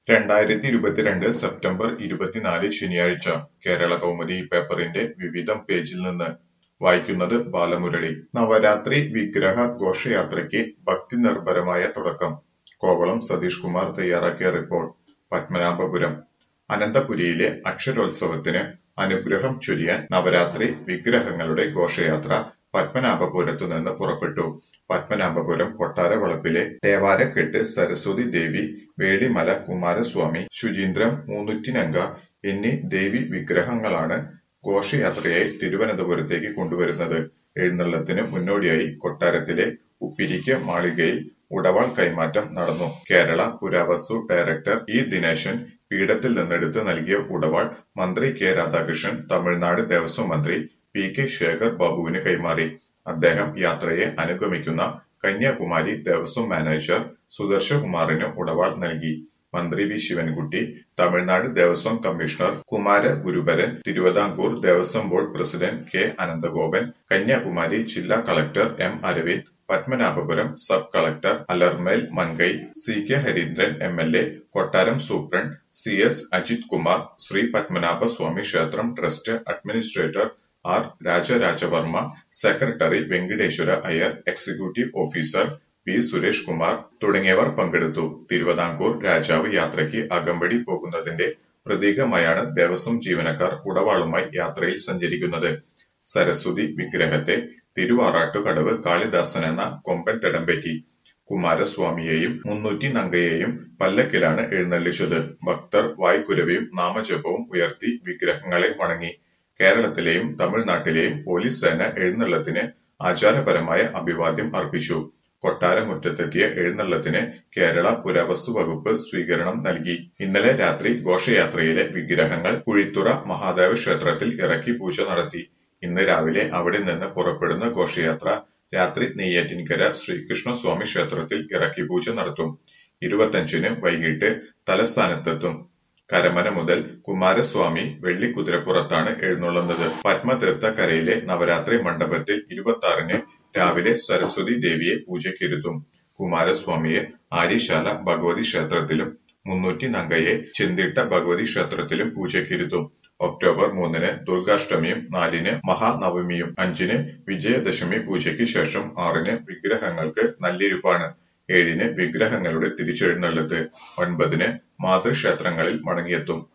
രണ്ടായിരത്തി ഇരുപത്തിരണ്ട് സെപ്റ്റംബർ ഇരുപത്തിനാല് ശനിയാഴ്ച കേരള കൗമുദി പേപ്പറിന്റെ വിവിധം പേജിൽ നിന്ന് വായിക്കുന്നത് ബാലമുരളി നവരാത്രി വിഗ്രഹ ഘോഷയാത്രയ്ക്ക് ഭക്തിനിർഭരമായ തുടക്കം കോവളം സതീഷ് കുമാർ തയ്യാറാക്കിയ റിപ്പോർട്ട് പത്മനാഭപുരം അനന്തപുരിയിലെ അക്ഷരോത്സവത്തിന് അനുഗ്രഹം ചൊരിയാൻ നവരാത്രി വിഗ്രഹങ്ങളുടെ ഘോഷയാത്ര പത്മനാഭപുരത്തു നിന്ന് പുറപ്പെട്ടു പത്മനാഭപുരം കൊട്ടാരവളപ്പിലെ തേവാരക്കെട്ട് സരസ്വതി ദേവി വേളിമല കുമാരസ്വാമി ശുചീന്ദ്രം മൂന്നുറ്റിനങ്ക എന്നീ ദേവി വിഗ്രഹങ്ങളാണ് ഘോഷയാത്രയായി തിരുവനന്തപുരത്തേക്ക് കൊണ്ടുവരുന്നത് എഴുന്നള്ളത്തിന് മുന്നോടിയായി കൊട്ടാരത്തിലെ ഉപ്പിരിക്ക മാളികയിൽ ഉടവാൾ കൈമാറ്റം നടന്നു കേരള പുരാവസ്തു ഡയറക്ടർ ഇ ദിനേശൻ പീഠത്തിൽ നിന്നെടുത്ത് നൽകിയ ഉടവാൾ മന്ത്രി കെ രാധാകൃഷ്ണൻ തമിഴ്നാട് ദേവസ്വം മന്ത്രി പി കെ ശേഖർ ബാബുവിന് കൈമാറി അദ്ദേഹം യാത്രയെ അനുഗമിക്കുന്ന കന്യാകുമാരി ദേവസ്വം മാനേജർ സുദർശകുമാറിന് ഉടവാൾ നൽകി മന്ത്രി V Sivankutty Tamil Nadu Devaswom commissioner Kumara Gurubaran Thiruvithamkoor Devaswom board president K Ananthagopan Kanyakumari ജില്ലാ collector M Aravind Padmanabhapuram sub collector Alarmel Mangai C K Hareendran M L A കൊട്ടാരം superintendent C S Ajith Kumar Sree Padmanabha Swamy ക്ഷേത്രം trust administrator R Rajarajavarma secretary Venkateswara Iyer executive officer P Suresh Kumar തുടങ്ങിയവർ പങ്കെടുത്തു തിരുവിതാംകൂർ രാജാവ് യാത്രയ്ക്ക് അകമ്പടി പോകുന്നതിന്റെ പ്രതീകമായാണ് ദേവസ്വം ജീവനക്കാർ ഉടവാളുമായി യാത്രയിൽ സഞ്ചരിക്കുന്നത് സരസ്വതി വിഗ്രഹത്തെ തിരുവാറാട്ടുകടവ് കാളിദാസൻ എന്ന കൊമ്പൻ തിടമ്പേറ്റി കുമാരസ്വാമിയെയും മുന്നൂറ്റി നങ്കയെയും പല്ലക്കിലാണ് എഴുന്നള്ളിച്ചത് ഭക്തർ വായ്ക്കുരവയും നാമജപവും ഉയർത്തി വിഗ്രഹങ്ങളെ വണങ്ങി കേരളത്തിലെയും തമിഴ്നാട്ടിലെയും പോലീസ് സേന എഴുന്നള്ളത്തിന് ആചാരപരമായ അഭിവാദ്യം അർപ്പിച്ചു കൊട്ടാരമുറ്റത്തെത്തിയ എഴുന്നള്ളത്തിന് കേരള പുരാവസ്തു വകുപ്പ് സ്വീകരണം നൽകി ഇന്നലെ രാത്രി ഘോഷയാത്രയിലെ വിഗ്രഹങ്ങൾ കുഴിത്തുറ മഹാദേവ ക്ഷേത്രത്തിൽ ഇറക്കി പൂജ നടത്തി ഇന്ന് രാവിലെ അവിടെ നിന്ന് പുറപ്പെടുന്ന ഘോഷയാത്ര രാത്രി നെയ്യാറ്റിൻകര ശ്രീകൃഷ്ണസ്വാമി ക്ഷേത്രത്തിൽ ഇറക്കി പൂജ നടത്തും ഇരുപത്തഞ്ചിന് വൈകിട്ട് തലസ്ഥാനത്തെത്തും കരമന മുതൽ കുമാരസ്വാമി വെള്ളിക്കുതിരപ്പുറത്താണ് എഴുന്നള്ളുന്നത് പത്മതീർത്ഥ കരയിലെ നവരാത്രി മണ്ഡപത്തിൽ ഇരുപത്തി ആറിന് രാവിലെ സരസ്വതി ദേവിയെ പൂജയ്ക്കിരുത്തും കുമാരസ്വാമിയെ ആര്യശാല ഭഗവതി ക്ഷേത്രത്തിലും മുന്നൂറ്റി നങ്കയെ ചെന്തിട്ട ഭഗവതി ക്ഷേത്രത്തിലും പൂജയ്ക്കിരുത്തും ഒക്ടോബർ മൂന്നിന് ദുർഗാഷ്ടമിയും നാലിന് മഹാനവമിയും അഞ്ചിന് വിജയദശമി പൂജയ്ക്ക് ശേഷം ആറിന് വിഗ്രഹങ്ങൾക്ക് നല്ലിരുപ്പാണ് ഏഴിന് വിഗ്രഹങ്ങളുടെ തിരിച്ചെഴുന്നള്ളത്ത് ഒൻപതിന് മാതൃക്ഷേത്രങ്ങളിൽ മടങ്ങിയെത്തും